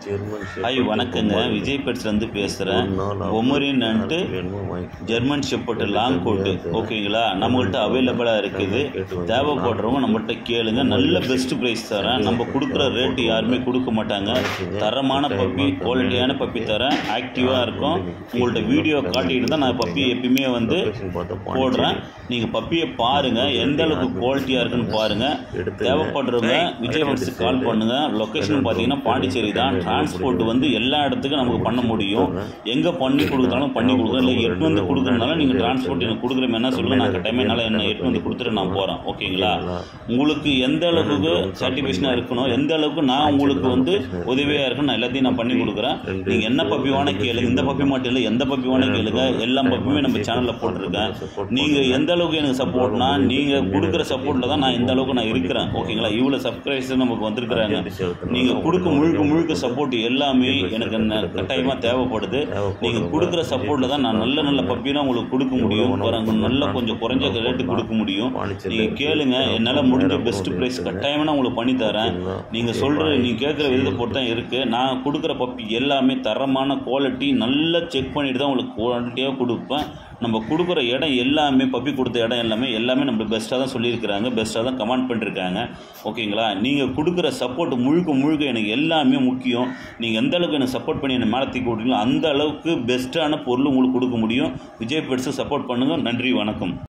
German hi வணக்கங்க விஜய் பெட்ஸ்லேருந்து பேசுகிறேன் pomeranian German shepherd long coat ஓகேங்களா நம்மகிட்ட அவைலபிளாக இருக்குது தேவைப்படுறவங்க நம்மகிட்ட கேளுங்க நல்ல பெஸ்ட் ப்ரைஸ் தரேன் நம்ம கொடுக்குற ரேட்டு யாருமே கொடுக்க மாட்டாங்க தரமான பப்பி குவாலிட்டியான பப்பி தரேன் ஆக்டிவாக இருக்கும் உங்கள்ட்ட வீடியோ காட்டிட்டு தான் நான் பப்பி எப்பயுமே வந்து போடுறேன் நீங்கள் பப்பியை பாருங்கள் எந்த அளவுக்கு குவாலிட்டியாக இருக்குன்னு பாருங்கள் தேவைப்படுறவங்க விஜய் பெட்ஸுக்கு கால் பண்ணுங்கள் லொக்கேஷன் பார்த்தீங்கன்னா பாண்டிச்சேரி தான் டிரான்ஸ்போர்ட் வந்து எல்லா இடத்துக்கும் நமக்கு பண்ண முடியும் எங்கே பண்ணி கொடுக்குறாலும் பண்ணி கொடுக்குறோம் இல்லை எட்டு வந்து கொடுக்குறதுனால நீங்கள் டிரான்ஸ்போர்ட் எனக்கு கொடுக்குற என்ன சொல்லுங்கள் நான் கட்டாயமே என்னால் என்ன எட்டு வந்து கொடுத்துட்டு நான் போகிறேன் ஓகேங்களா உங்களுக்கு எந்த அளவுக்கு சாட்டிஸ்ஃபேக்ஷனாக இருக்கணும் எந்த அளவுக்கு நான் உங்களுக்கு வந்து உதவியாக இருக்கணும் நான் எல்லாத்தையும் நான் பண்ணி கொடுக்குறேன் நீங்கள் என்ன பப்பி வேணா கேளுங்க இந்த பப்பி மட்டும் இல்லை எந்த பப்பி வேணா கேளுங்க எல்லா பப்பியுமே நம்ம சேனலில் போட்டிருக்கேன் நீங்கள் எந்த அளவுக்கு எனக்கு சப்போர்ட்னா நீங்கள் கொடுக்குற சப்போர்ட்டில் தான் நான் இந்த அளவுக்கு நான் இருக்கிறேன் ஓகேங்களா இவ்வளோ சப்ஸ்கிரைபர்ஸ் நமக்கு வந்திருக்கிறாங்க நீங்கள் கொடுக்க முழுக்க முழுக்க சப்போர்ட் எல்லாமே எனக்கு ந- கட்டாயமாக தேவைப்படுது நீங்கள் கொடுக்குற சப்போர்ட்டில் தான் நான் நல்ல நல்ல பப்பிலாம் உங்களுக்கு கொடுக்க முடியும் பாருங்க நல்ல கொஞ்சம் குறைஞ்ச ரேட்டு கொடுக்க முடியும் நீங்கள் கேளுங்க என்னால் முடிஞ்ச பெஸ்ட் ப்ரைஸ் கட்டாயமாக நான் உங்களுக்கு பண்ணி தரேன் நீங்கள் சொல்கிற நீங்கள் கேட்குற விதத்தை பொறுத்து தான் இருக்குது நான் கொடுக்குற பப்பி எல்லாமே தரமான குவாலிட்டி நல்லா செக் பண்ணிட்டு தான் உங்களுக்கு குவாலிட்டியாக கொடுப்பேன் நம்ம கொடுக்குற இடம் எல்லாமே பப்பி கொடுத்த இடம் எல்லாமே எல்லாமே நம்ம பெஸ்ட்டாக தான் சொல்லியிருக்கிறாங்க பெஸ்ட்டாக தான் கமெண்ட் பண்ணிருக்காங்க ஓகேங்களா நீங்கள் கொடுக்குற சப்போர்ட் முழுக்க முழுக்க எனக்கு எல்லாமே முக்கியம் நீங்கள் எந்த அளவுக்கு எனக்கு சப்போர்ட் பண்ணி என்னை மேலே தூக்கி விட்றீங்களோ அந்த அளவுக்கு பெஸ்ட்டான பொருள் உங்களுக்கு கொடுக்க முடியும் விஜய் பெட்ஸு சப்போர்ட் பண்ணுங்கள் நன்றி வணக்கம்